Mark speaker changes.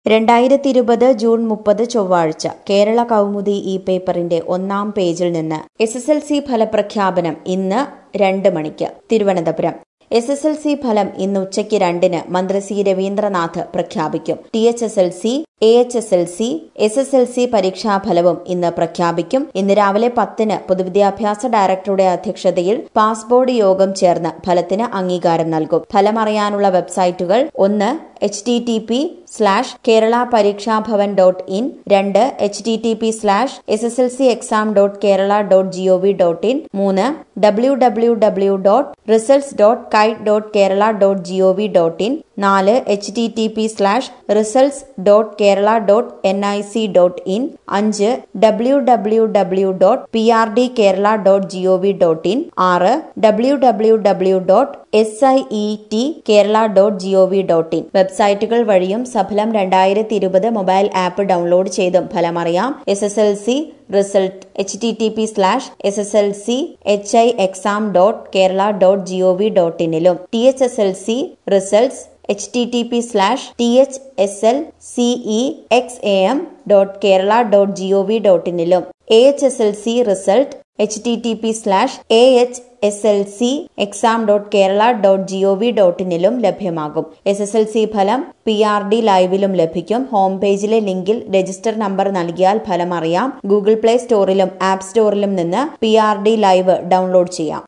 Speaker 1: രണ്ടായിരത്തി ഇരുപത് ജൂൺ മുപ്പത് ചൊവ്വാഴ്ച കേരള കൗമുദി ഈ പേപ്പറിന്റെ ഒന്നാം പേജിൽ നിന്ന് എസ് എസ് എൽ സി ഫലപ്രഖ്യാപനം ഇന്ന് രണ്ട് മണിക്ക് Thiruvananthapuram S S L C ഫലം ഇന്ന് ഉച്ചയ്ക്ക് രണ്ടിന് മന്ത്രി സി രവീന്ദ്രനാഥ് പ്രഖ്യാപിക്കും T H S L C A H S L C S S L C പരീക്ഷാഫലവും ഇന്ന് പ്രഖ്യാപിക്കും ഇന്ന് രാവിലെ പത്തിന് പൊതുവിദ്യാഭ്യാസ ഡയറക്ടറുടെ അധ്യക്ഷതയിൽ പാസ് ബോർഡ് യോഗം ചേർന്ന് ഫലത്തിന് അംഗീകാരം നൽകും ഫലം അറിയാനുള്ള വെബ്സൈറ്റുകൾ ഒന്ന് H T T P slash Kerala Pareekshabhavan dot in രണ്ട് H T T P slash S S L C exam dot Kerala dot G O V dot in മൂന്ന് W W W dot results dot kite dot Kerala dot G O V dot in നാല് H T T P slash results dot Kerala dot N I C dot in അഞ്ച് W W W dot P R D Kerala dot G O V dot in ആറ് W W W dot S I E T Kerala dot G O V dot in വെബ്സൈറ്റുകൾ വഴിയും സഫലം രണ്ടായിരത്തി ഇരുപത് mobile app download ചെയ്തും ഫലമറിയാം S S L C result H T T P slash S S L C H I exam dot Kerala dot G O V dot ഇനിലും T H S L C results H T T P slash T H S L C E X A M dot Kerala dot G O V dot ഇനിലും A H S L C result H T T P slash A H S L C exam dot Kerala dot G O V dot ഇനിലും ലഭ്യമാകും S S L C ഫലം P R D ലൈവിലും ലഭിക്കും home പേജിലെ ലിങ്കിൽ register number നൽകിയാൽ ഫലം അറിയാം ഗൂഗിൾ പ്ലേ സ്റ്റോറിലും ആപ്പ് സ്റ്റോറിലും നിന്ന് P R D live download ചെയ്യാം